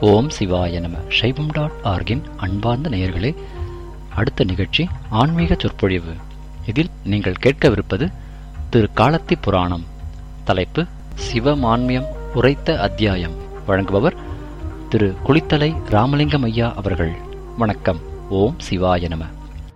ஓம் சிவாய நம சைவம் டாட் ஆர்கின் அன்பார்ந்த நேயர்களே அடுத்த நிகழ்ச்சி ஆன்மீக சொற்பொழிவு இதில் நீங்கள் கேட்கவிருப்பது திரு காலத்தி புராணம் தலைப்பு சிவமான்மியம் உரைத்த அத்தியாயம் வழங்குபவர் திரு குளித்தலை ராமலிங்கம் ஐயா அவர்கள் வணக்கம் ஓம் சிவாய நம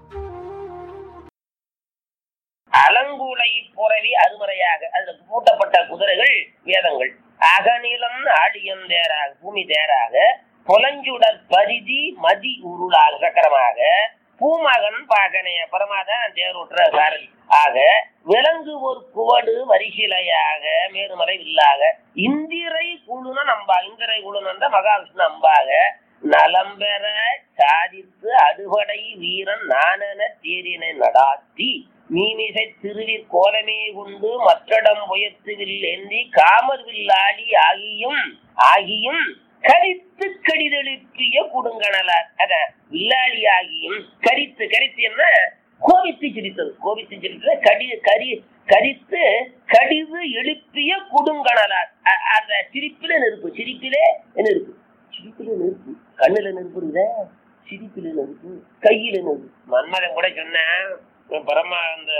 அலங்குலை புறவி அருமறையாக அதுல பூட்டப்பட்ட குதிரைகள் வேதங்கள் அகநிலம் ஆழியம் தேராக பூமி தேராக புலஞ்சுடர் பரிதி மதி உருளாக சக்கரமாக பூமகன் பாகனைய பரமாதான் தேரோட்டுற சாரதி ஆக விலங்கு ஒரு குவடு வரிசிலையாக மேருமலை வில்லாக இந்திரை குழுன நம்பா இந்திரை குழுனந்த மகாவிஷ்ணு அம்பாக நலம்பெற சாதித்து அடுபடை வீரன் நானென தேரினை நடாத்தி மீமிசை திருவிற் கோலமே கொண்டு மற்றடம் உயர்த்துவில் ஏந்தி காமர் வில்லாளி ஆகியும் ஆகியும் கரித்து கடிதெழுப்பிய குடுங்கணலார் அத வில்லாளி ஆகியும் கரித்து கரித்து என்ன கோபித்து சிரித்தது கோபித்து சிரித்தது கடி கரி கரித்து கடிது எழுப்பிய குடுங்கணலார் அ- அந்த சிரிப்பில நெருப்பு சிரிப்பிலே நெருப்பு சிரிப்பில நெருப்பு கண்ணுல நெருப்பு இருக்குதே சிரிப்பில நெருப்பு கையில நெருப்பு மன்மதன் கூட சொன்னேன் பரமா அந்த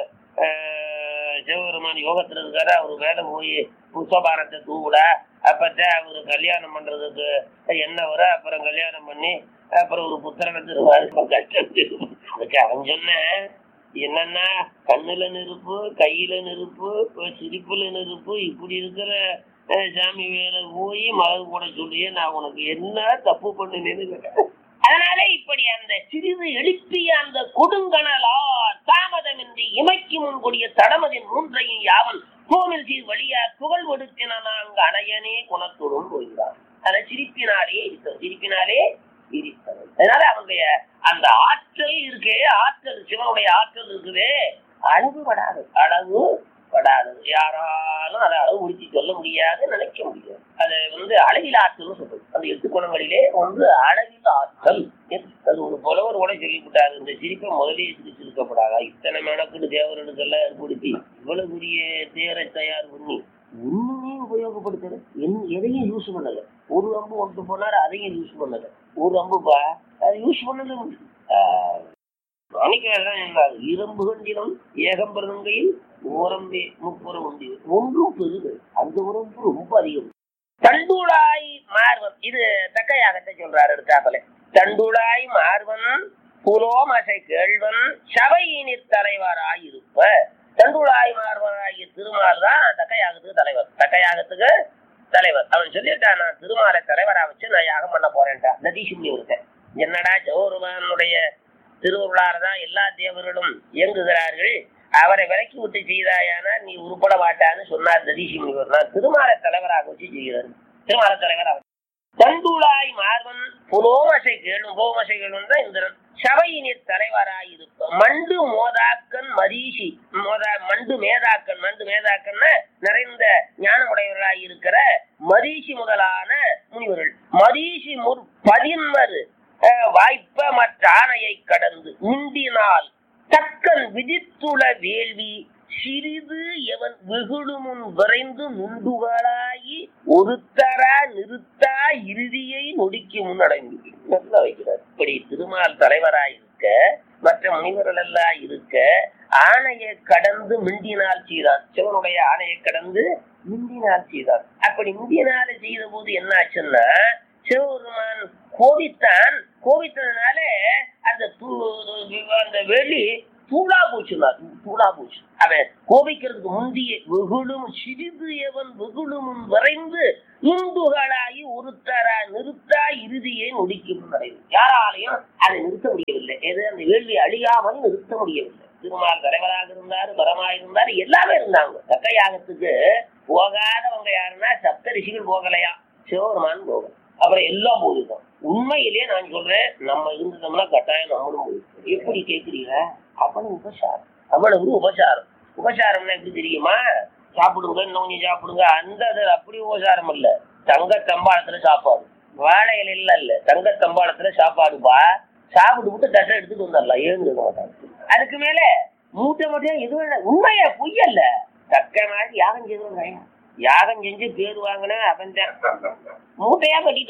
ஆஹ், சிவபெருமான் யோகத்துல இருக்காரு அவரு வேலை போய் புஷ்பபாரத்தை தூவுடா அப்பத்தான் அவரு கல்யாணம் பண்றதுக்கு என்ன வர அப்புறம் கல்யாணம் பண்ணி அப்புறம் ஒரு புத்திரனை தருவாரு இப்ப கஷ்டம் தருவாரு. அதுக்கு அவன் சொன்னேன் என்னன்னா கண்ணுல நெருப்பு கையில நெருப்பு இப்ப சிரிப்புல நெருப்பு இப்படி இருக்கிற அஹ், சாமி வேலை போய் மகன் கூட சொல்லியே நான் உனக்கு என்ன தப்பு பண்ணினேன்னு கேட்டேன் அதனால இப்படி அந்த சிறிது எழுப்பிய அந்த கொடுங்கணலா தாமதமின்றி இமைக்கு முன்கூடிய தடமதின் மூன்றையும் யாவன் கோவில் சீர் வழியா புகழ் ஒடுக்கினாங்க அணையனே குணத்துடன் போகிறான் அதை சிரிப்பினாலே இருத்தது சிரிப்பினாலே இருத்தது அதனால அவனுடைய அந்த ஆற்றல் இருக்கே ஆற்றல் சிவனுடைய ஆற்றல் இருக்குதே அளவு படாது அளவு படாதது யாராலும் அதை அளவு முடிச்சு சொல்ல முடியாது நினைக்க முடியாது அது வந்து அளவில் ஆற்றல்னு சொல்றது அந்த எட்டு குணங்களிலே ஒன்று அளவில் ஆற்றல் அது ஒரு புலவர் கூட சொல்லிவிட்டாரு இந்த சிரிப்பை முதலே சிரிச்சிருக்கப்படாதா இத்தனை மெனக்குடு தேவர்களுக்கெல்லாம் ஏற்படுத்தி இவ்வளவு பெரிய தேரை தயார் பண்ணி ஒண்ணுமே உபயோகப்படுத்தல என் எதையும் யூஸ் பண்ணல ஒரு அம்பு கொண்டு போனாரு அதையும் யூஸ் பண்ணல ஒரு அம்புப்பா அதை யூஸ் பண்ணல ஆஹ், மாணிக்கலாம் என்றால் இரும்பு கண்டிலும் ஏகம்பிரதங்கையில் ஓரம்பே முப்புறம் உண்டு ஒன்றும் பெருது அந்த உறம்பு ரொம்ப அதிகம் தண்டுளாய் மார்வன் இது தக்கையாகத்தை சொல்றாரு எடுத்தாப்பல தண்டுளாய் மார்வன் புலோமசை கேள்வன் சபையினிற் தலைவராயிருப்ப தண்டுளாய் மார்வனாகிய திருமால் தான் தக்கையாகத்துக்கு தலைவர் தக்கையாகத்துக்கு தலைவர் அவன் சொல்லிட்டான் நான் திருமாலை தலைவரா வச்சு நான் யாகம் பண்ண போறேன்டா நதீஷுமணி இருக்கேன் என்னடா ஜோருமானுடைய திருவருளால தான் எல்லா தேவர்களும் இயங்குகிறார்கள் அவரை விலக்கி விட்டு செய்தாயானா நீ உருப்பட மாட்டான்னு சொன்னார் ததீஷி முனிவர் நான் திருமாலை தலைவராக வச்சு செய்கிறார் திருமால தலைவராக தண்டுளாய் மார்வன் புலோமசை கேளும் புலோமசை கேளும் தான் இந்திரன் சபையினிற் தலைவராயிருப்ப மண்டு மோதாக்கன் மரீஷி மோதா மண்டு மேதாக்கன் மண்டு மேதாக்கன்னா நிறைந்த ஞானமுடையவர்களாய் இருக்கிற மரீஷி முதலான முனிவர்கள் மரீஷி முற் பதின்மரு அஹ், வாய்ப்ப மற்ற ஆணையை கடந்து மிண்டினால் தக்கன் விதித்துள வேள்வி சிறிது எவன் வெகுளுமுன் விரைந்து நுண்டுகளாகி ஒருத்தரா நிறுத்தா இறுதியை நொடிக்கு முன்னடைந்து நல்லா வைக்கிறார் இப்படி திருமால் தலைவராய் இருக்க மற்ற முனிவர்கள் எல்லாம் இருக்க ஆணையை கடந்து மிண்டினால் செய்தான் சிவனுடைய ஆணையை கடந்து மிண்டினால் செய்தான் அப்படி மிண்டினால செய்த போது என்ன ஆச்சுன்னா சிவபெருமான் கோபித்தான் கோபித்ததுனால அந்த தூ- அந்த வெளி தூளா போச்சுனா தூளா போச்சு அவன் கோபிக்கிறதுக்கு முந்திய வெகுளும் சிறிது எவன் வெகுளும் விரைந்து இந்துகளாகி ஒருத்தரா நிறுத்தா இறுதியை நொடிக்கும் நடைவு யாராலையும் அதை நிறுத்த முடியவில்லை எது அந்த வேள்வி அழியாமல் நிறுத்த முடியவில்லை திருமால் தலைவராக இருந்தாரு பரமாக இருந்தாரு எல்லாமே இருந்தாங்க தக்கையாகத்துக்கு போகாதவங்க யாருன்னா சப்த ரிஷிகள் போகலையா சிவபெருமான் போகல அப்புறம் எல்லாம் போயிருக்கோம் உண்மையிலேயே நான் சொல்றேன் நம்ம இருந்தோம்னா கட்டாயம் நம்மளும் போயிருக்கோம் எப்படி கேக்குறீங்க அவ்வளவு உபசாரம் அவ்வளவு உபசாரம் உபசாரம்னா எப்படி தெரியுமா சாப்பிடுங்க இன்னும் கொஞ்சம் சாப்பிடுங்க அந்த இது அப்படி உபசாரம் இல்ல தங்க தம்பாளத்துல சாப்பாடு வாழை இலையில இல்ல தங்க தம்பாளத்துல சாப்பாடுப்பா சாப்பிட்டு விட்டு தட்டை எடுத்துட்டு வந்துடலாம் ஏழுங்க மாட்டாங்க அதுக்கு மேல மூட்டை மட்டும் எதுவும் இல்லை உண்மையா பொய்யல்ல தக்க மாதிரி யாகம் செய்தவங்க யாகம் செஞ்சு பேர் வாங்கினா அவன் தான் மூட்டையா கட்டிட்டு வரலாம்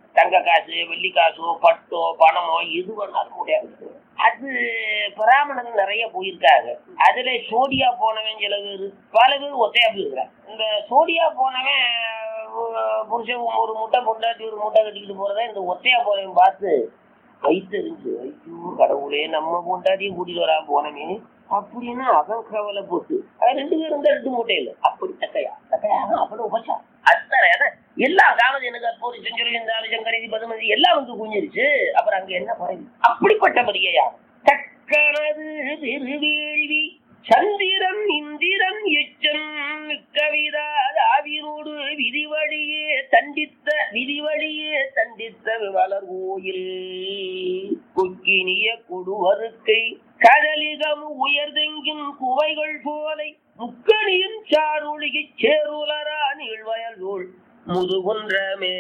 தங்க காசு வெள்ளி காசோ பட்டோ பணமோ எது வேணாலும் முடியாது அது பிராமணர்கள் நிறைய போயிருக்காங்க அதுல சோடியா போனவன் சில பேர் பல பேர் ஒத்தையா போயிருக்கிறான் இந்த சோடியா போனவன் அஹ், புருஷன் ஒரு முட்டை பொண்டாட்டி ஒரு முட்டை கட்டிக்கிட்டு போறத இந்த ஒத்தையா போறவன் பார்த்து வைத்தறிஞ்சு ஐயோ கடவுளே நம்ம பொண்டாட்டியும் கூட்டிட்டு வரா போனமே அப்படின்னு அவன் கவலை போட்டு அது ரெண்டு பேரும் இருந்தா ரெண்டு மூட்டை இல்லை அப்படி தக்கையா தக்கையா அவ்வளவு உபச்சா அத்தனை அதான் எல்லாம் காமதேனுக்கு அப்போது செஞ்சுரி செஞ்சாலும் சங்கரதி பதுமதி எல்லாம் வந்து குஞ்சிருச்சு அப்புறம் அங்க என்ன குறைவு அப்படிப்பட்டபடியா தக்கனது திருவேள்வி சந்திரன் இந்திரன் எச்சன் கவிதா ஆவிரோடு விதிவழியே தண்டித்த விதிவழியே தண்டித்த வளர் கோயில் கொக்கினிய கொடுவருக்கை கடலிகம் உயர்தெங்கின் குவைகள் போலை முக்கணியின் சாருளிகைச் சேருலரா நீழ்வயல் நூல் முதுகுன்றமே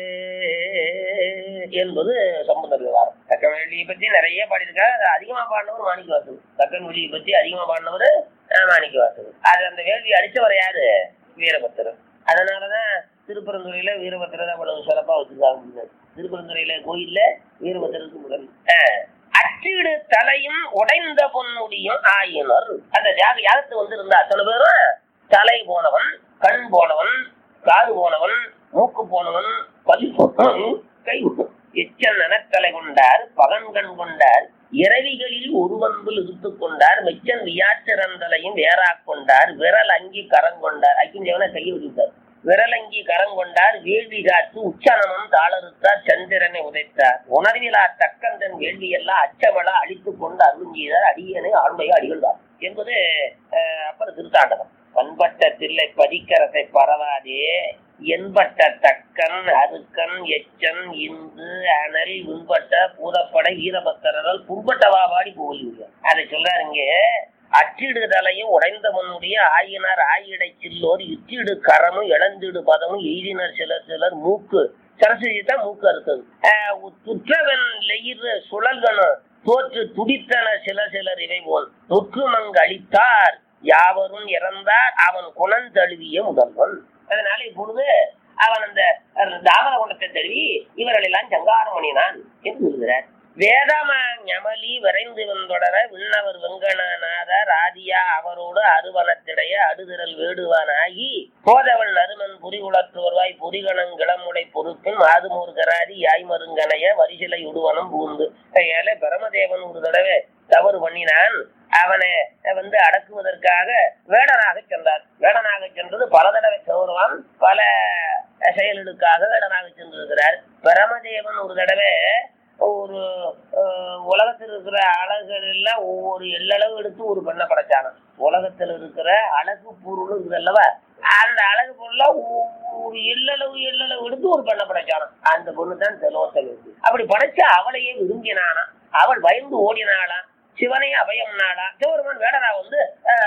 என்பது சம்பந்தர் விவகாரம் தக்கன்வெளியை பத்தி நிறைய பாடியிருக்காரு அது அதிகமா பாடினவர் மாணிக்க வாசகர் தக்கன்வெளியை பத்தி அதிகமா பாடினவர் மாணிக்க வாசகர் அது அந்த வேள்வி அடிச்சவர் யாரு வீரபத்திரர் அதனாலதான் திருப்பரந்துறையில வீரபத்திரர் அவ்வளவு சிறப்பா வச்சிருக்காங்க திருப்பரந்துறையில கோயில்ல வீரபத்திரருக்கு முதல் ஆஹ், அச்சிடு தலையும் உடைந்த பொன்முடியும் ஆயினர் அந்த யாக யாகத்து வந்து இருந்த அத்தனை பேரும் தலை போனவன் கண் போனவன் காது போனவன் மூக்கு போனவன் பல் போனவன் கை எச்சல் நனத்தலை கொண்டார் பகன்கண் கொண்டார் இரவிகளில் ஒருவன்புல் இருத்துக் கொண்டார் மெச்சன் வியாச்சிறந்தலையும் வேறாக் கொண்டார் விரல் அங்கி கரங்கொண்டார் அக்கிஞ்சவனை கையை விட்டார் விரலங்கி கரங்கொண்டார் வேள்வி காத்து உச்சனமம் தாளறுத்தார் சந்திரனை உதைத்தார் உணர்விலா தக்கந்தன் வேள்வியெல்லாம் அச்சமலா அழித்துக் கொண்டு அருள் செய்தார் அடியனை ஆளுமையை அடிகொண்டார் என்பது அஹ், அப்புறம் திருத்தாண்டகம் பண்பட்ட தில்லை பதிக்கரசை பரவாதே என்பட்ட தக்கன் அருக்கன் எச்சன் இந்து அனல் உண்பட்ட பூதப்படை வீரபத்திரர்கள் புண்பட்டவா பாடி போகுது அதை சொல்றாருங்க அச்சிடுதலையும் உடைந்த முன்னுடைய ஆயினார் ஆயிடை சில்லோர் இச்சிடு கரமும் இழந்திடு பதமும் எய்தினர் சிலர் சிலர் மூக்கு சரஸ்வதி தான் மூக்கு அறுத்தது ஆஹ் துற்றவன் லெயிர் சுழல்கனும் தோற்று துடித்தன சில சிலர் இவை போல் முற்றுமங்கு அளித்தார் யாவரும் இறந்தார் அவன் குணம் தழுவிய முதல்வன் அதனால இப்பொழுது அவன் அந்த தாமர குணத்தை தழுவி இவர்கள் எல்லாம் சங்காரம் பண்ணினான் என்று சொல்கிறார் வேதம ஞமலி விரைந்து வந்தொடர விண்ணவர் வெங்கடநாதர் ஆதியா அவரோடு அருவனத்திடைய அடுதிரல் வேடுவானாகி போதவள் நறுமன் புரிகுலத்தோர்வாய் புரிகணங் கிளமுடை பொறுப்பின் மாதுமூர் கராதி யாய்மருங்கனைய வரிசிலை உடுவனம் பூந்து ஏழை பிரமதேவன் ஒரு தடவை தவறு பண்ணினான் அவனை வந்து அடக்குவதற்காக வேடனாக சென்றார் வேடனாக சென்றது பல தடவை சௌரவம் பல செயல்களுக்காக வேடனாக சென்றிருக்கிறார் பிரமதேவன் ஒரு தடவை ஒரு அஹ், உலகத்தில் இருக்கிற அழகுகள் எல்லாம் ஒவ்வொரு எல்லளவு எடுத்து ஒரு பெண்ணை படைச்சானாம் உலகத்தில் இருக்கிற அழகு பொருள் இருக்குது அல்லவா அந்த அழகு பொருள ஒரு எல்லளவு எல்லளவு எடுத்து ஒரு பெண்ணை படைச்சானாம் அந்த பொண்ணு தான் செலவத்தில் இருக்கு அப்படி படைச்சு அவளையே விரும்பினானா அவள் பயந்து ஓடினாளாம் சிவனை அபயம் நாடா சிவருமன் வேடரா வந்து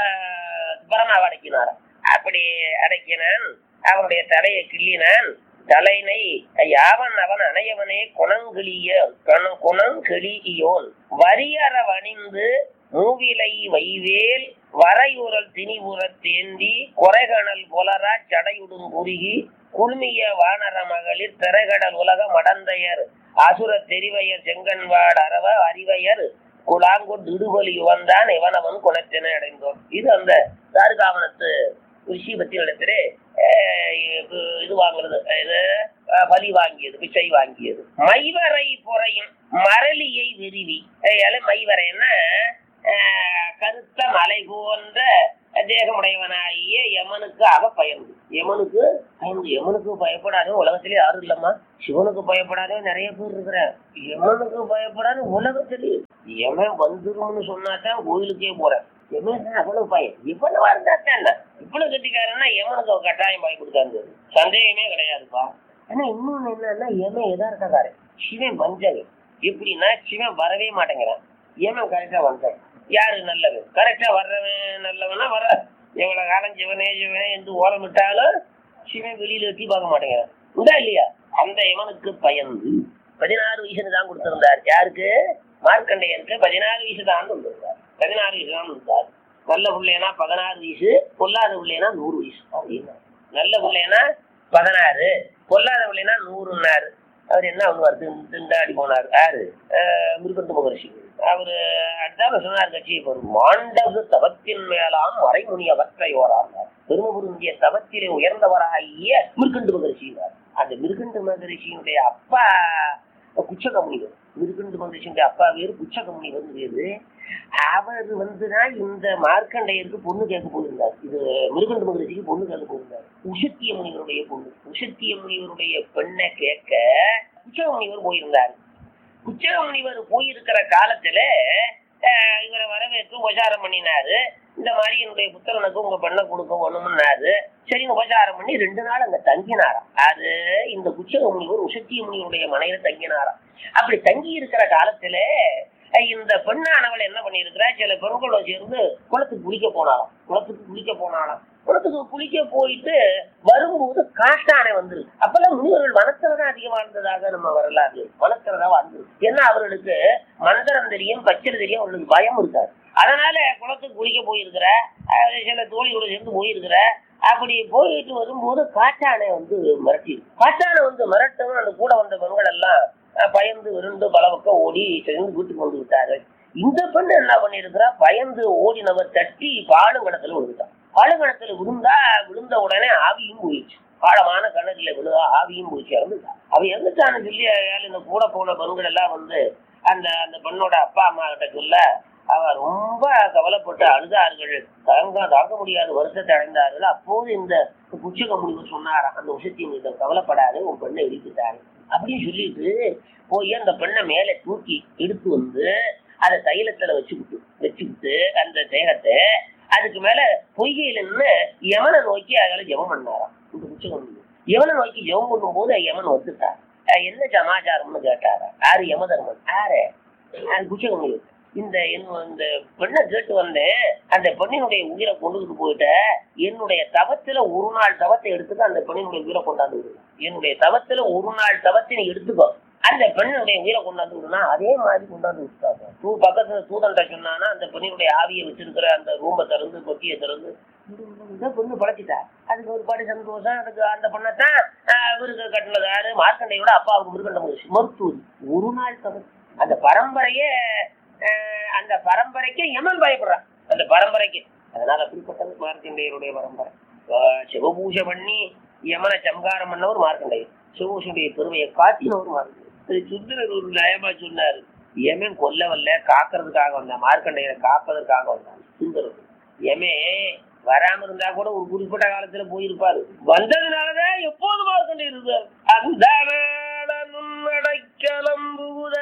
ஆஹ், பரமாவை அடக்கினாராம் அப்படி அடக்கினான் அவனுடைய தலையை கிள்ளினான் தலைனை யாவன் அவன் அணையவனே குணங்கிளிய கண- குணங்கிளியோன் வரியற வணிந்து மூவிலை வைவேல் வரையுறல் திணிபுறத் தேந்தி கொரைகணல் புலரா சடையுடும் குறுகி குழுமிய வானர மகளிர் திரைகடல் உலக மடந்தையர் அசுர தெரிவையர் செங்கன்வாடு அரவ அறிவையர் குலாங்கொண்டு இடுபலி வந்தான் இவனவன் குணத்தினை அடைந்தோம் இது அந்த தாருகாவனத்து ரிஷி பத்தி இடத்திலே இது வாங்குறது இது அஹ், பலி வாங்கியது பிச்சை வாங்கியது மைவரை பொறையும் மரளியை விரிவி அதால மைவரைன்னா அஹ், கருத்த மலை போன்ற தேகமுடையவனாகிய யமனுக்கு அவ பயந்து யமனுக்கு பயந்து யமனுக்கு பயப்படாத உலகத்திலே யாரும் இல்லம்மா சிவனுக்கு பயப்படாத நிறைய பேர் இருக்கிற யமனுக்கு பயப்படாத உலகத்திலே யமன் வந்துரும்னு சொன்னாதான் கோயிலுக்கே போறேன் யமன் அவ்வளவு பயம் இவ்வளவு இருந்தாத்தான் என்ன இவ்வளவு கட்டிக்காரன்னா யமனுக்கு அவன் கட்டாயம் பயம் கொடுத்தாரு சந்தேகமே கிடையாதுப்பா ஆனா இன்னொன்னு என்னன்னா யமன் எதார்த்தக்காரன் சிவன் வஞ்சகன் எப்படின்னா சிவன் வரவே மாட்டேங்கிறான் யமன் கரெக்டா வந்தான் யாரு நல்லவன் கரெக்டா வர்றவன் நல்லவனா வர எவ்வளவு காலம் சிவனே சிவனே என்று ஓலம் விட்டாலும் சிவன் வெளியில எட்டி பார்க்க மாட்டேங்கிறான் உண்டா இல்லையா அந்த யமனுக்கு பயந்து பதினாறு வயசு தான் கொடுத்திருந்தார் யாருக்கு மார்க்கண்டையருக்கு பதினாறு வயசு தான் கொடுத்திருந்தார் பதினாறு வயசு தான் கொடுத்தார் நல்ல பிள்ளைனா பதினாறு வயசு பொல்லாத பிள்ளைனா நூறு வயசு அப்படின்னா நல்ல பிள்ளைனா பதினாறு பொல்லாத பிள்ளைனா நூறுன்னாரு அவர் என்ன பண்ணுவார் திண்- திண்டாடி போனார் யாரு அஹ் மிருகண்டு மகர்ஷி அவரு அடுத்தால சொன்னார் கட்சி மாண்டகு தவத்தின் மேலாம் மறைமுனி அவற்றை ஓரானார் பெருமபுருந்திய தவத்திலே உயர்ந்தவராகிய மிருகண்டு மகர்ஷி அந்த மிருகண்டு மகரிஷியினுடைய அப்பா குச்சக முனிவர் மிருகண்டு மகரிஷியுடைய அப்பா வேறு குச்சக முனிவர் வேறு அவர் வந்துதான் இந்த மார்க்கண்டையருக்கு பொண்ணு கேட்க போயிருந்தார் இது மிருகண்டு மகரிஷிக்கு பொண்ணு கேட்க போயிருந்தார் உஷத்திய முனிவருடைய பொண்ணு உஷத்திய முனிவருடைய பெண்ணை கேட்க குச்சக முனிவர் போயிருந்தார் குச்சக முனிவர் போயிருக்கிற காலத்துல அஹ், இவரை வரவேற்று உபசாரம் பண்ணினாரு இந்த மாதிரி என்னுடைய புத்தகனுக்கு உங்க பெண்ணை கொடுக்க ஒண்ணும்னாரு சரி உபசாரம் பண்ணி ரெண்டு நாள் அங்க தங்கினாராம் அது இந்த குச்சக முனிவர் உஷத்திய முனிவருடைய மனையில தங்கினாராம் அப்படி தங்கி இருக்கிற காலத்துல அஹ், இந்த பெண்ணானவள் என்ன பண்ணியிருக்கிறா சில பெண்களோட சேர்ந்து குளத்துக்கு குளிக்க போனாலாம் குளத்துக்கு குளிக்க போனாலாம் குளத்துக்கு குளிக்க போயிட்டு வரும்போது காட்டானை வந்துருக்கு அப்பெல்லாம் முனிவர்கள் வனத்துலதான் அதிகம் வாழ்ந்ததாக நம்ம வரலாறு வனத்துலதான் வாழ்ந்துருக்கு ஏன்னா அவர்களுக்கு மந்திரம் தெரியும் பச்சை தெரியும் அவர்களுக்கு பயம் இருக்காது அதனால குளத்துக்கு குளிக்க போயிருக்கிற அஹ் சில தோழியோட சேர்ந்து போயிருக்கிற அப்படி போயிட்டு வரும்போது காட்டானை வந்து மிரட்டி காட்டானை வந்து மிரட்டவும் அந்த கூட வந்த பெண்கள் எல்லாம் அஹ், பயந்து விருந்து பலவக்க ஓடி சேர்ந்து வீட்டுக்கு வந்து விட்டார்கள் இந்த பெண் என்ன பண்ணிருக்கிறா பயந்து ஓடினவர் தட்டி பாலுங்கணத்துல விழுந்துட்டான் பாலுங்கணத்துல விழுந்தா விழுந்த உடனே ஆவியும் போயிடுச்சு ஆழமான கிணறுல விழுதா ஆவியும் போயிடுச்சு இறந்துட்டா அவ இறந்துட்டான்னு சொல்லி அயாள் இந்த கூட போன பெண்கள் எல்லாம் வந்து அந்த அந்த பெண்ணோட அப்பா அம்மா கிட்ட சொல்ல அவ ரொம்ப கவலைப்பட்டு அழுதார்கள் தாங்க தாங்க முடியாத வருத்தத்தை அடைந்தார்கள் அப்போது இந்த குச்சிக முடிவு சொன்னாராம் அந்த உஷத்தி மீது கவலைப்படாது உன் பெண்ணை இடித்துட்டாரு அப்படின்னு சொல்லிட்டு போய் அந்த பெண்ணை மேலே தூக்கி எடுத்து வந்து அதை தைலத்துல வச்சுக்கிட்டு வச்சுக்கிட்டு அந்த தேகத்தை அதுக்கு மேல பொய்கையில நின்று யமனை நோக்கி அதில் ஜெபம் பண்ணாராம் இந்த குச்சிக முடிவு யமனை நோக்கி ஜெபம் பண்ணும்போது யமன் வந்துட்டார் அஹ் என்ன சமாச்சாரம்னு கேட்டாரா யாரு யமதர்மன் யாரு அது குச்சிக முடிவு இந்த என்ன- இந்த பெண்ணை கேட்டு வந்தேன் அந்த பெண்ணினுடைய உயிரை கொண்டுகிட்டு போயிட்ட என்னுடைய தவத்துல ஒரு நாள் தவத்தை எடுத்துக்க அந்த பெண்ணினுடைய உயிரை கொண்டாந்து விடு என்னுடைய தவத்துல ஒரு நாள் தவத்தை நீ எடுத்துக்கோ அந்த பெண்ணுடைய உயிரை கொண்டாந்து விடுனா அதே மாதிரி கொண்டாந்து விட்டாங்க தூ பக்கத்துல தூதன்ட்ட சொன்னானா அந்த பெண்ணினுடைய ஆவியை வச்சிருக்கிற அந்த ரூமை திறந்து கொத்தியை திறந்து இந்த பொண்ணு படைச்சிட்டா அதுக்கு ஒரு பாடி சந்தோஷம் அதுக்கு அந்த பொண்ணத்தான் இவருக்கு கட்டினது யாரு மார்க்கண்டையோட அப்பாவுக்கு மிருகண்ட மருத்துவம் ஒரு நாள் தவறு அந்த பரம்பரையே அஹ், அந்த பரம்பரைக்கு யமன் பயப்படுறான் அந்த பரம்பரைக்கு அதனால அப்படிப்பட்டது மார்க்கண்டேயருடைய பரம்பரை அஹ், சிவபூஜை பண்ணி யமனை சம்காரம் பண்ணவர் மார்க்கண்டேயர் சிவபூஷனுடைய பெருமையை காட்டினவர் மார்க்கண்டேயர் இது சுந்தரர் ஒரு நயமா சொன்னாரு யமன் கொல்ல வரல காக்கிறதுக்காக வந்தான் மார்க்கண்டையரை காப்பதற்காக வந்தான் சுந்தரர் யமே வராம இருந்தா கூட ஒரு குறிப்பிட்ட காலத்துல போயிருப்பாரு வந்ததுனாலதான் எப்போது மார்க்கண்டேயர் இருந்தார் அந்த அடைக்கலம் புகுத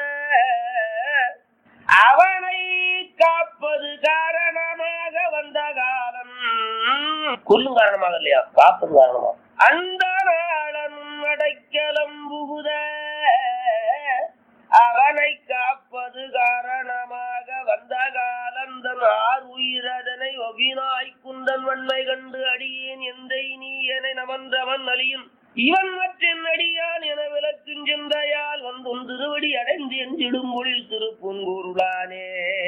அவனை காப்பது காரணமாக வந்த காலம் கொல்லும் காரணமாக இல்லையா காப்பது காரணமாக அந்த நாளனும் அடைக்கலம் புகுத அவனை காப்பது காரணமாக வந்த காலந்தன் ஆர் உயிரதனை ஒவினாய் குந்தன் வன்மை கண்டு அடியேன் எந்தை நீ என நமன்றவன் அழியும் இவன் மற்றென் அடியான் என விளக்கும் சிந்தையால் வந்தும் திருவடி அடைந்து எஞ்சிடும் பொழில் திருப்புங்கூருளானே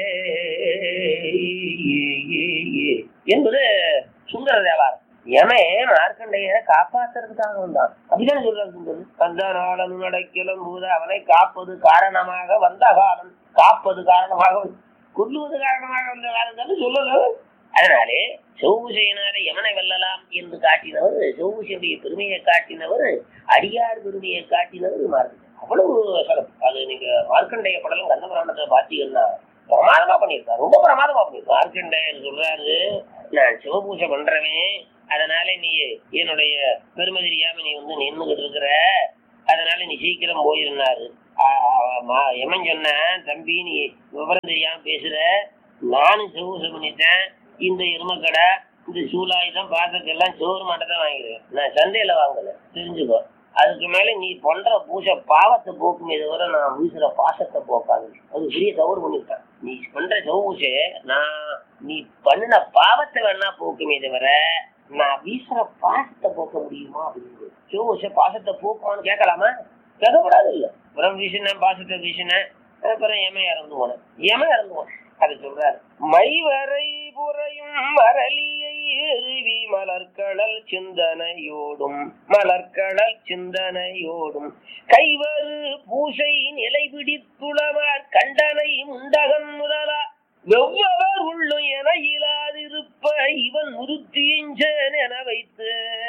என்பது சுந்தர தேவாரம் எமே மார்க்கண்டையரை காப்பாத்துறதுக்காக வந்தான் அப்படிதான் சொல்றாரு சுந்தர் அந்த நாளன் நடக்கலும் போது அவனை காப்பது காரணமாக வந்த காலம் காப்பது காரணமாக கொல்லுவது காரணமாக வந்த காலம் சொல்லல அதனாலே செவ்வூசையினாலே யமனை வெல்லலாம் என்று காட்டினவர் செவ்வூசையுடைய பெருமையை காட்டினவர் அடியார் பெருமையை காட்டினவர் மார்க்கண்டேயர் அவ்வளவு சிறப்பு அது நீங்க மார்க்கண்டைய படலும் கந்தபுராணத்தை பாத்தீங்கன்னா பிரமாதமா பண்ணியிருக்காரு ரொம்ப பிரமாதமா பண்ணியிருக்காரு மார்க்கண்டேயர் சொல்றாரு நான் சிவபூஜை பண்றவன் அதனால நீ என்னுடைய பெருமை தெரியாம நீ வந்து நின்றுகிட்டு இருக்கிற அதனால நீ சீக்கிரம் போயிருந்தாரு எமன் சொன்ன தம்பி நீ விவரம் தெரியாம பேசுற நானும் சிவபூஜை பண்ணிட்டேன் இந்த எருமக்கடை இந்த சூலாயுதம் பாத்திரத்தெல்லாம் சோறு மட்டும் தான் வாங்கிடுவேன் நான் சந்தையில வாங்கல தெரிஞ்சுக்கோ அதுக்கு மேல நீ பண்ற பூஜை பாவத்தை போக்குமே தவிர நான் வீசுற பாசத்தை போக்காது அது பெரிய தவறு பண்ணிவிட்டேன் நீ பண்ற சௌபூசை நான் நீ பண்ணின பாவத்தை வேணா போக்குமே தவிர நான் வீசுற பாசத்தை போக்க முடியுமா அப்படின்னு சௌபூசை பாசத்தை போக்குமான்னு கேட்கலாமா கேட்கக்கூடாது இல்ல அப்புறம் வீசினேன் பாசத்தை வீசினேன் அப்புறம் ஏமே இறந்து போனேன் ஏமே இறந்து போனேன் அது சொல்றாரு மைவரை புறையும் மரளியை எருவி மலர்கடல் சிந்தனையோடும் மலர்கடல் சிந்தனையோடும் கைவரு பூசை நிலை பிடித்துளவார் கண்டனை முண்டகன் முதலா வெவ்வவர் உள்ளும் என இயலாதிருப்ப இவன் முருத்தியஞ்சன் என வைத்து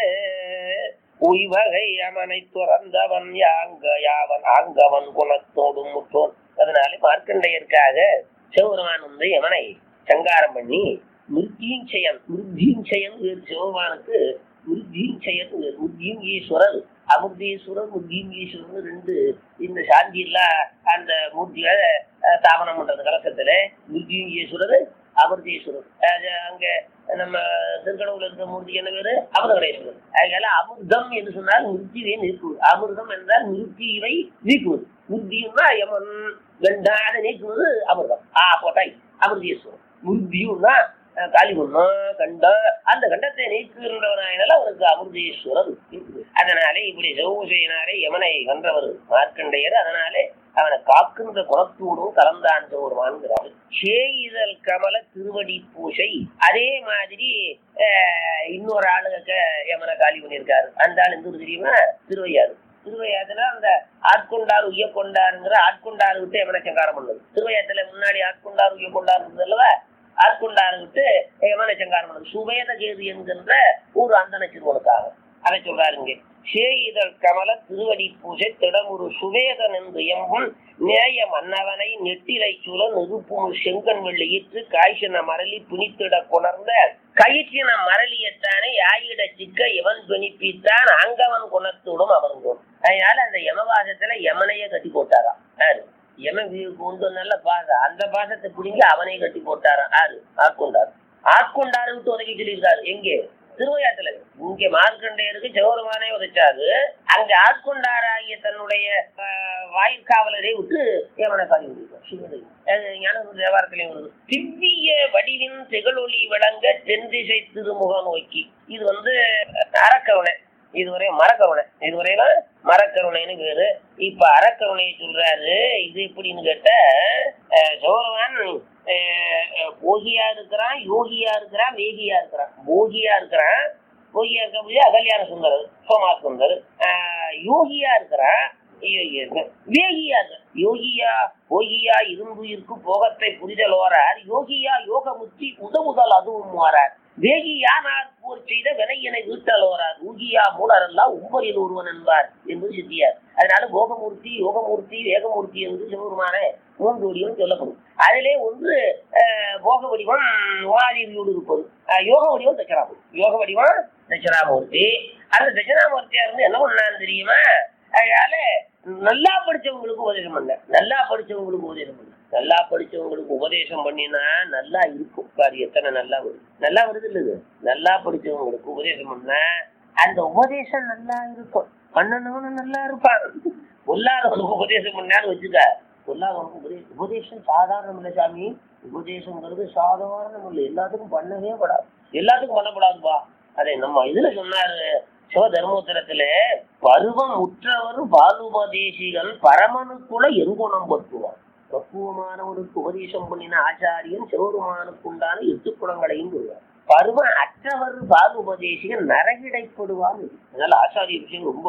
உய்வகை அவனை துறந்தவன் யாங்க யாவன் ஆங்கவன் குணத்தோடும் முற்றோன் அதனால மார்க்கண்டையருக்காக சிவபெருமான் வந்து யமனை சங்காரம் பண்ணி மிருத்யீஞ்சயன் மிருத்யீஞ்சயன் வேறு சிவபெருமானுக்கு மிருத்யீஞ்சயன் வேறு மிருத்யீஸ்வரர் அமிர்தீஸ்வரர் மிருத்யீஸ்வரர் ரெண்டு இந்த சாந்தி எல்லாம் அந்த மூர்த்திகளை அஹ், ஸ்தாபனம் பண்றது கலசத்துல மிருத்யீஸ்வரர் அமிர்தீஸ்வரர் அது அங்க நம்ம திருக்கடவுல இருக்க மூர்த்தி என்ன பேரு அமிர்தகடேஸ்வரர் அதனால அமிர்தம் என்று சொன்னால் மிருத்தியை நீக்குவது அமிர்தம் என்றால் மிருத்தியை நீக்குவது மிருத்தியும்னா யமன் கண்டாத நீக்குவது அமிர்தம் ஆ போட்டாய் அமிர்தீஸ்வரர் மிருத்தியும்னா அஹ், காளிகுண்டம் கண்டம் அந்த கண்டத்தை நீக்குகின்றவனாயினால அவனுக்கு அமிர்தீஸ்வரர் இருக்குது. அதனாலே இப்படி சிவபூசையினாலே யமனை வென்றவர் மார்க்கண்டையர் அதனாலே அவனை காக்கின்ற குணத்தோடும் கலந்தான் ஒருவான்கிறார் சேயிதழ் கமல திருவடி பூசை அதே மாதிரி அஹ், இன்னொரு ஆளுக யமனை காலி பண்ணியிருக்காரு அந்த ஆள் எந்த ஊர் தெரியுமா திருவையாறு திருவையாத்துல அந்த ஆட்கொண்டார் உய்ய கொண்டாருங்கிற ஆட்கொண்டாரு விட்டு யமனை சங்காரம் பண்ணது திருவையாத்துல முன்னாடி ஆட்கொண்டார் உய்ய கொண்டார் இருந்தது அல்லவா ஆட்கொண்டாரு விட்டு யமனை சங்காரம் பண்ணது சுவேத கேது என்கின்ற ஒரு அந்தன சிறுவனுக்காக அதை சொல்றாருங்க சேயிதழ் கமல திருவடி பூஜை திடமுரு சுவேதன் என்று எம்பும் நேய மன்னவனை நெட்டிலை சூழ நெருப்பும் செங்கன் வெள்ளியிற்று காய்ச்சின மரளி பிணித்திட கொணர்ந்த கயிற்றின மரளியத்தானே ஆயிட சிக்க இவன் பிணிப்பித்தான் அங்கவன் குணத்தோடும் அமர்ந்தோம் அதனால அந்த யமவாசத்துல யமனையே கட்டி போட்டாராம் யாரு யமன் வீ- கொண்டு நல்ல பாசம் அந்த பாசத்தை பிடிங்கி அவனையே கட்டி போட்டாராம் யாரு ஆட்கொண்டார் ஆட்கொண்டாரு விட்டு உதவி சொல்லியிருக்காரு எங்கே திருவையாத்துல இங்க மார்க்கண்டையருக்கு சிவபெருமானே உதைச்சாரு அங்க ஆட்கொண்டாராகிய தன்னுடைய ஆஹ், வாயிற்காவலரை விட்டு யமனை காலி முடிப்பார் ஞான தேவாரத்திலையும் வருது திவ்ய வடிவின் திகழொளி விளங்க தென்திசை திருமுக நோக்கி இது வந்து அறக்கருணை இதுவரை மரக்கருணை இதுவரையிலும் மரக்கருணைன்னு பேரு இப்ப அறக்கருணையை சொல்றாரு இது எப்படின்னு கேட்ட அஹ், சிவபெருமான் அஹ், அஹ், போகியா இருக்கிறான் யோகியா இருக்கிறான் வேகியா இருக்கிறான் போகியா இருக்கிறான் போகியா இருக்க முடியாது அகல்யாண சுந்தர் சோமா சுந்தர் ஆஹ், யோகியா இருக்கிறான் யோகியா இருக்க- வேகியா இருக்க யோகியா போகியா இரும்புயிர்க்கு போகத்தை புரிதல் ஓரார் யோகியா யோகமுத்தி உதவுதல் அதுவும் மாறார் வேகியானார் போர் செய்த வினையினை வீட்டல் ஓரார் ஊகியா மூலரெல்லாம் உம்பரில் ஒருவன் என்பார் என்று சித்தியார் அதனால போகமூர்த்தி யோகமூர்த்தி வேகமூர்த்தி என்று சிவபெருமான மூன்று வடிவம் சொல்லப்படும் அதிலே ஒன்று அஹ், போக வடிவம் உமாதேவியோடு இருப்பது அஹ், யோக வடிவம் தட்சணாமூர்த்தி யோக வடிவம் தட்சணாமூர்த்தி அந்த தட்சணாமூர்த்தியா இருந்து என்ன பண்ணான்னு தெரியுமா அதனால நல்லா படிச்சவங்களுக்கு உபதேசம் பண்ண நல்லா படிச்சவங்களுக்கு உபதேசம் பண்ண நல்லா படிச்சவங்களுக்கு உபதேசம் பண்ணினா நல்லா இருக்கும் பாரு எத்தனை நல்லா வருது நல்லா வருது இல்லது நல்லா படிச்சவங்களுக்கு உபதேசம் பண்ணா அந்த உபதேசம் நல்லா இருக்கும் பண்ணணும்னு நல்லா இருப்பான் பொல்லாதவனுக்கு உபதேசம் பண்ணான்னு வச்சுக்க பொல்லாதவனுக்கு உபதேசம் உபதேசம் சாதாரணம் இல்லை சாமி உபதேசங்கிறது சாதாரணம் இல்லை எல்லாத்துக்கும் பண்ணவே படாது எல்லாத்துக்கும் பண்ணப்படாதுப்பா அதை நம்ம இதுல சொன்னாரு சிவ தர்மோத்தரத்துல பருவம் உற்றவர் பாலுபதேசிகள் பரமனுக்குள்ள எங்குணம் பற்றுவான் பக்குவமானவனுக்கு உபதேசம் பண்ணின ஆச்சாரியன் சிவபெருமானுக்கு உண்டான எட்டு குணங்களையும் சொல்வார் பருவம் அற்றவர் பாலுபதேசிகள் நரகிடைப்படுவான் அதனால ஆச்சாரிய விஷயம் ரொம்ப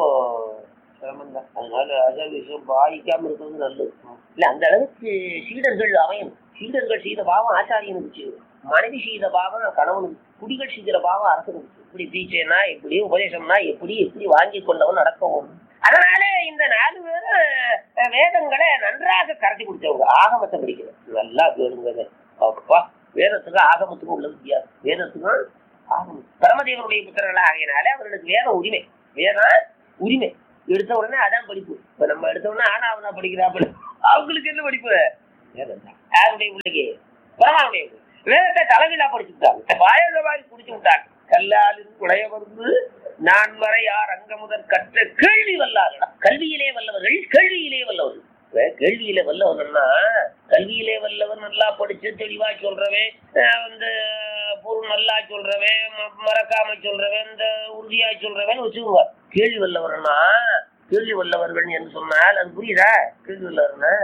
சிரமம் தான் அதனால ஆச்சாரிய விஷயம் பாதிக்காம இருக்கிறது நல்லது இல்ல அந்த அளவுக்கு சீடர்கள் அமையும் சீடர்கள் செய்த பாவம் ஆச்சாரியனுக்கு செய்யும் மனைவி செய்த பாவம் கணவனுக்கு குடிகள் செய்கிற பாவம் அரசனுக்கு இப்படி தீச்சைனா இப்படி உபதேசம்னா எப்படி எப்படி வாங்கி கொண்டவன் நடக்கவும் அதனால இந்த நாலு பேரும் அஹ், வேதங்களை நன்றாக கரைச்சி குடிச்சவங்க ஆகமத்தை படிக்கிறது நல்லா கேளுங்க இதை. அப்பா வேதத்துக்கும் ஆகமத்துக்கும் உள்ள வித்தியாசம் வேதத்துக்கும் ஆகமம் பரமதேவனுடைய புத்திரர்கள் ஆகையினாலே அவர்களுக்கு வேத உரிமை வேதம் உரிமை எடுத்த உடனே அதான் படிப்பு இப்ப நம்ம எடுத்த உடனே ஆனாவதா படிக்கிறாப்புல அவங்களுக்கு என்ன படிப்பு வேதம் தான் யாருடைய பிள்ளைக்கு பரமாவுடைய பிள்ளை. வேதத்தை தலைவிழா படிச்சு விட்டாங்க வாயந்த மாதிரி குடிச்சு விட்டாங்க கல்லாலின் குடைய வந்து நான் வரை யார் அங்க முதல் கற்ற கேள்வி வல்லாதடா கல்வியிலே வல்லவர்கள் கேள்வியிலே வல்லவர்கள் இப்ப கேள்வியில வல்லவன்னா கல்வியிலே வல்லவன் நல்லா படிச்சு தெளிவா சொல்றவன் அஹ் வந்து பொருள் நல்லா சொல்றவன் ம- மறக்காம சொல்றவன் இந்த உறுதியா சொல்றவன் வச்சுக்கோங்க கேள்வி வல்லவர்னா கேள்வி வல்லவர்கள் என்று சொன்னால் அது புரியுதா கேள்வி வல்லவர்னா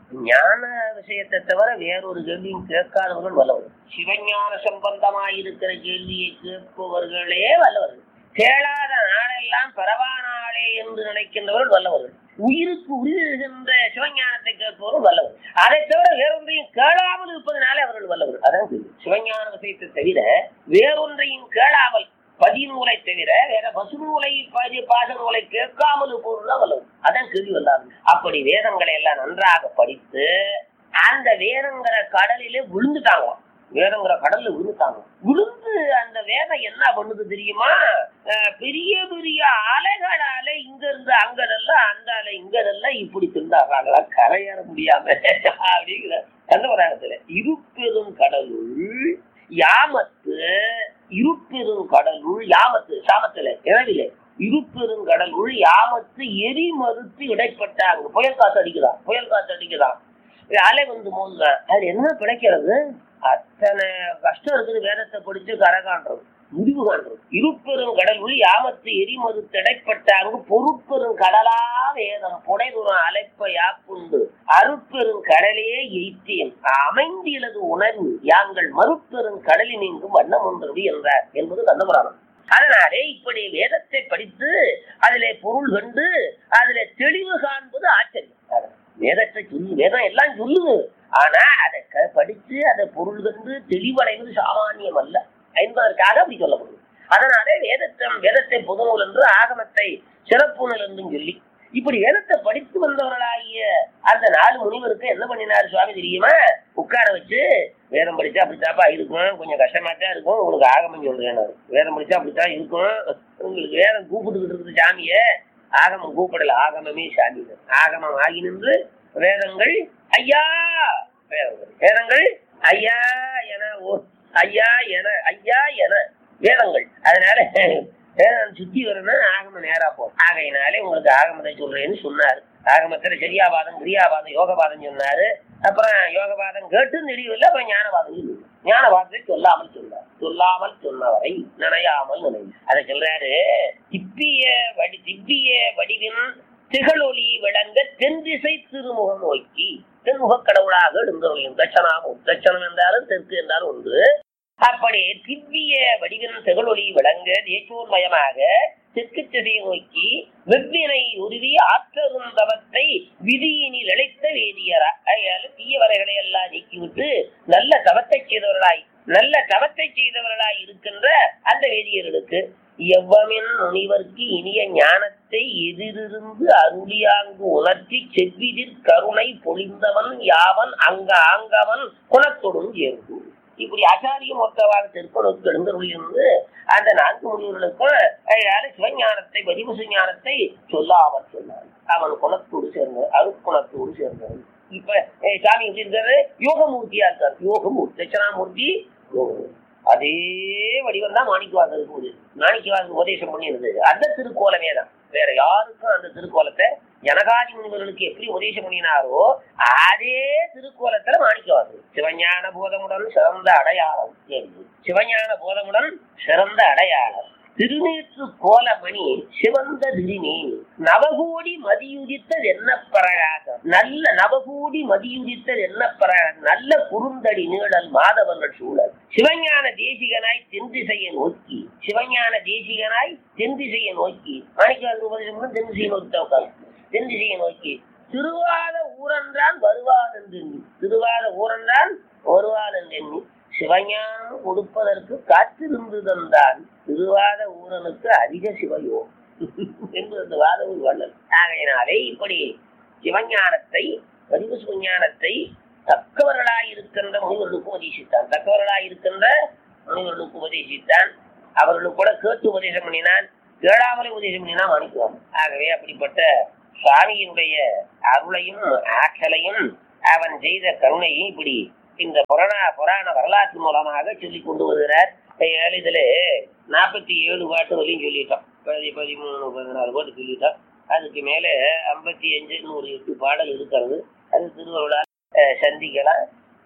ஞான விஷயத்தை தவிர வேறொரு கேள்வியும் கேட்காதவர்கள் வல்லவர்கள் சிவஞான சம்பந்தமாய் இருக்கிற கேள்வியை கேட்பவர்களே வல்லவர்கள் கேளாத நாளெல்லாம் பரவானாளே என்று நினைக்கின்றவர்கள் வல்லவர்கள் உயிருக்கு உயிர் என்ற சிவஞானத்தை கேட்பவர்கள் வல்லவர்கள் அதை தவிர வேறொன்றையும் கேளாமல் இருப்பதனாலே அவர்கள் வல்லவர்கள் அதான் கேள்வி. சிவஞான விஷயத்தை தவிர வேறொன்றையும் கேளாமல் பதிநூலை தவிர வேற பசுநூலை பதி பாச நூலை கேட்காமல் இருப்பவர்கள் தான் வல்லவர் அதான் கேள்வி வந்தாங்க அப்படி வேதங்களை எல்லாம் நன்றாக படித்து அந்த வேதங்கிற கடலிலே விழுந்துட்டாங்களாம் வேதங்கிற கடல்ல விழுந்துட்டாங்க விழுந்து அந்த வேதம் என்ன பண்ணுது தெரியுமா அஹ் பெரிய பெரிய அலைகளால இங்க இருந்து அங்கதல்ல அந்த அலை இங்கதல்ல இப்படி திண்டாடுறாங்களா கரையேற முடியாம அப்படிங்கிற கந்தவராகத்துல இருப்பெரும் கடலுள் யாமத்து இருப்பெரும் கடலுள் யாமத்து சாமத்துல இரவிலே இருப்பெரும் கடலுள் யாமத்து எரி மறுத்து இடைப்பட்டாங்க புயல் காத்து அடிக்குதான் புயல் காத்து அடிக்குதான் இது அலை வந்து மோதுதான் அது என்ன பிழைக்கிறது அத்தனை கஷ்டம் இருக்குது வேதத்தை படிச்சு கரை காண்றது முடிவு காண்றது இருப்பெரும் கடல் உள் யாமத்து எரிமது திடைப்பட்டாங்க பொறுப்பெரும் கடலா வேதம் புடைதுரம் அலைப்ப யாப்புண்டு அருட்பெரும் கடலே எய்த்தேன் அமைந்திலது உணர்வு யாங்கள் மறுப்பெரும் கடலில் நீங்கும் வண்ணம் ஒன்றது என்றார் என்பது கந்தபுராணம் அதனாலே இப்படி வேதத்தை படித்து அதிலே பொருள் கண்டு அதிலே தெளிவு காண்பது ஆச்சரியம் வேதத்தை சொல்லு வேதம் எல்லாம் சொல்லுது ஆனா அதை க- படிச்சு அதை பொருள் கண்டு தெளிவடைவது சாமானியம் அல்ல என்பதற்காக அப்படி சொல்லப்படுது அதனாலே வேதத்தம் வேதத்தை பொதுநூல் என்று ஆகமத்தை சிறப்பு நூல் என்றும் சொல்லி இப்படி வேதத்தை படித்து வந்தவர்களாகிய அந்த நாலு முனிவருக்கு என்ன பண்ணினார் சுவாமி தெரியுமா உட்கார வச்சு வேதம் படிச்சா அப்படித்தாப்பா இருக்கும் கொஞ்சம் கஷ்டமா தான் இருக்கும் உங்களுக்கு ஆகமம் சொல்றேன் நான். வேதம் படிச்சா அப்படித்தான் இருக்கும் உங்களுக்கு வேதம் கூப்பிட்டுக்கிட்டு இருக்குது சாமியை ஆகமம் கூப்பிடல ஆகமமே சாமி ஆகமம் ஆகி நின்று வேதங்கள் ஐயா வேதங்கள் வேதங்கள் ஐயா என ஓ- ஐயா என ஐயா என வேதங்கள் அதனால வேதம் சுத்தி வரணும் ஆகம நேரா போகும் ஆகையினாலே உங்களுக்கு ஆகமத்தை சொல்றேன்னு சொன்னாரு ஆகமத்துல சரியாவாதம் கிரியாவாதம் யோகவாதம் சொன்னாரு அப்புறம் யோகவாதம் கேட்டு தெரியவில்லை அப்புறம் ஞானவாதம் சொல்லுது ஞானவாதத்தை சொல்லாமல் சொன்னார் சொல்லாமல் சொன்னவரை நினையாமல் நினை அதை சொல்றாரு திப்பிய வடி திவ்விய வடிவின் திகழொளி விளங்க தென் திசை திருமுகம் நோக்கி தென்முக கடவுளாக எழுந்தவர்கள் தட்சணாமும் தட்சணம் என்றாலும் தெற்கு என்றாலும் ஒன்று அப்படி திவ்விய வடிவின் திகழொளி விளங்க தேசோன்மயமாக தெற்கு திசையை நோக்கி வெவ்வினை உருவி ஆற்றரும் தவத்தை விதியினில் இழைத்த வேதியரா அதனால தீய வரைகளை எல்லாம் நீக்கிவிட்டு நல்ல தவத்தை செய்தவர்களாய் நல்ல தவத்தை செய்தவர்களாய் இருக்கின்ற அந்த வேதியர்களுக்கு எவ்வமின் முனிவர்க்கு இனிய ஞானத்தை எதிரிருந்து அருளியாங்கு உணர்த்தி செவ்விதிர் கருணை பொழிந்தவன் யாவன் அங்க ஆங்கவன் குணத்தொடும் சேர்ந்து இப்படி ஆச்சாரியம் ஒத்தவாக திருப்பனுக்கு எழுந்தருளிருந்து அந்த நான்கு முனிவர்களுக்கும் அதனால சிவஞானத்தை பதிவு ஞானத்தை சொல்லாமல் சொன்னார் அவன் குணத்தோடு சேர்ந்தவன் அருட்குணத்தோடு சேர்ந்தவன் இப்ப eh, சாமி எப்படி இருக்காரு யோகமூர்த்தியா இருக்காரு யோகமூர்த்தி தட்சணாமூர்த்தி யோகமூர்த்தி அதே வடிவம் தான் மாணிக்கவாசகருக்கு உண்டு மாணிக்கவாசகர் உபதேசம் பண்ணியிருந்தது அந்த திருக்கோலமே தான் வேற யாருக்கும் அந்த திருக்கோலத்தை ஜனகாதி முனிவர்களுக்கு எப்படி உபதேசம் பண்ணினாரோ அதே திருக்கோலத்துல மாணிக்கவாசகர் சிவஞான போதமுடன் சிறந்த அடையாளம் என்று. சிவஞான போதமுடன் சிறந்த அடையாளம் திருநீற்று கோலமணி சிவந்த திருநீர் நவகோடி மதியுதித்தது என்ன பிரகாசம் நல்ல நவகோடி மதியுதித்தது என்ன பிரகாசம் நல்ல குறுந்தடி நீழல் மாதவர்கள் சூழல் சிவஞான தேசிகனாய் தென்திசையை நோக்கி சிவஞான தேசிகனாய் தென்திசையை நோக்கி மாணிக்காது உபதேசம் தென்திசையை நோக்கி தான் உட்கார்ந்து. தென்திசையை நோக்கி திருவாத ஊரன்றான் வருவான் என்று எண்ணி. திருவாத ஊரன்றான் வருவான் என்று எண்ணி சிவஞானம் கொடுப்பதற்கு காத்திருந்து தந்தான் திருவாத ஊரனுக்கு அதிக சிவயோ என்று அந்த வாதவூர் வள்ளல் ஆகையினாலே இப்படி சிவஞானத்தை பதிவு சிவஞானத்தை தக்கவர்களாய் இருக்கின்ற முனிவர்களுக்கு உபதேசித்தான் தக்கவர்களாய் இருக்கின்ற முனிவர்களுக்கு உபதேசித்தான் அவர்களுக்கு கூட கேட்டு உபதேசம் பண்ணினான் கேளாமலே உபதேசம் பண்ணினா மாணிக்குவான் ஆகவே அப்படிப்பட்ட சுவாமியினுடைய அருளையும் ஆற்றலையும் அவன் செய்த கருணையும் இப்படி இந்த புராண புராண வரலாற்று மூலமாக சொல்லிக் கொண்டு வருகிறார் ஏழு இதுல நாற்பத்தி ஏழு பாட்டு வரையும் சொல்லிட்டோம் பதி பதிமூணு பதினாலு பாட்டு சொல்லிட்டோம் அதுக்கு மேல ஐம்பத்தி அஞ்சு நூறு எட்டு பாடல் இருக்கிறது அது திருவருளால் அஹ், சந்திக்கலாம்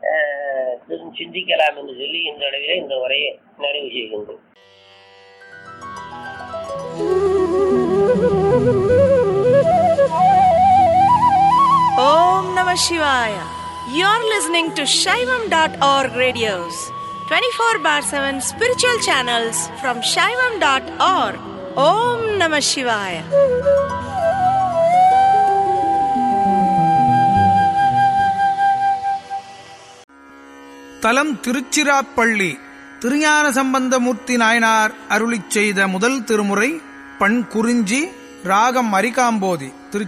அஹ், திரு- சிந்திக்கலாம் என்று சொல்லி இந்த அளவிலே இந்த உரையை நிறைவு செய்கின்றோம் Om Namah Namah Shivaya. You're listening to Shaivam.org radios, 24 bar 7 spiritual channels from Shaivam.org. Om Namah Shivaya. தலம் திருச்சிராப்பள்ளி திருஞான சம்பந்தமூர்த்தி நாயனார் அருளிச் செய்த முதல் திருமுறை பண் குறிஞ்சி ராகம் அரிகாம்போதி